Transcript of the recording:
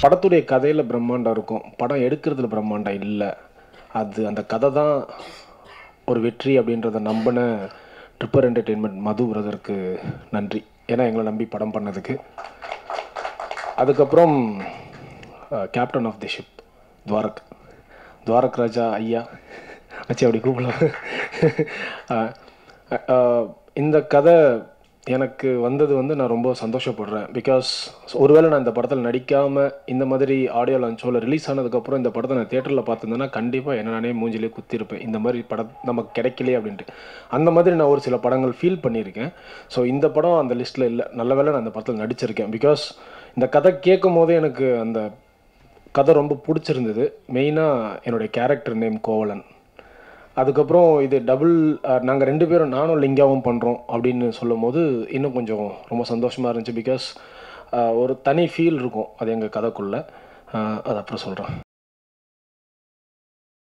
படத்துடைய கதையில் பிரம்மாண்டம் இருக்கும் படம் எடுக்கிறதுல பிரம்மாண்டம் இல்லை அது அந்த கதை தான் ஒரு வெற்றி அப்படின்றத நம்பின ட்ரிப்பர் என்டர்டெயின்மெண்ட் மது பிரதருக்கு நன்றி ஏன்னா எங்களை நம்பி படம் பண்ணதுக்கு அதுக்கப்புறம் captain of the ship Dwarak Dwarak Raja ஐயா வச்சு அப்படி கூப்பிடலாம் அஹ், அஹ், இந்த கதை எனக்கு வந்தது வந்து நான் ரொம்ப சந்தோஷப்படுறேன் பிகாஸ் ஒருவேளை நான் இந்த படத்தில் நடிக்காமல் இந்த மாதிரி ஆடியோ லான்ச்சோ இல்லை ரிலீஸ் ஆனதுக்கப்புறம் இந்த படத்தை நான் தேட்டரில் பார்த்துருந்தேன்னா கண்டிப்பாக என்ன நானே மூஞ்சிலே குத்திருப்பேன் இந்த மாதிரி படம் நமக்கு கிடைக்கலையே அப்படின்ட்டு அந்த மாதிரி நான் ஒரு சில படங்கள் ஃபீல் பண்ணியிருக்கேன் ஸோ இந்த படம் அந்த லிஸ்ட்டில் இல்லை நல்ல வேளை நான் இந்த படத்தில் நடிச்சிருக்கேன் பிகாஸ் இந்த கதை கேட்கும் போதே எனக்கு அந்த கதை ரொம்ப பிடிச்சிருந்தது மெயினாக என்னுடைய கேரக்டர் நேம் கோவலன் அதுக்கப்புறம் இது டபுள் நாங்கள் ரெண்டு பேரும் நானும் லிங்காவும் பண்ணுறோம் அப்படின்னு சொல்லும் போது இன்னும் கொஞ்சம் ரொம்ப சந்தோஷமாக இருந்துச்சு பிகாஸ் ஒரு தனி ஃபீல் இருக்கும் அது எங்கள் கதைக்குள்ளே அது அப்புறம் சொல்கிறேன்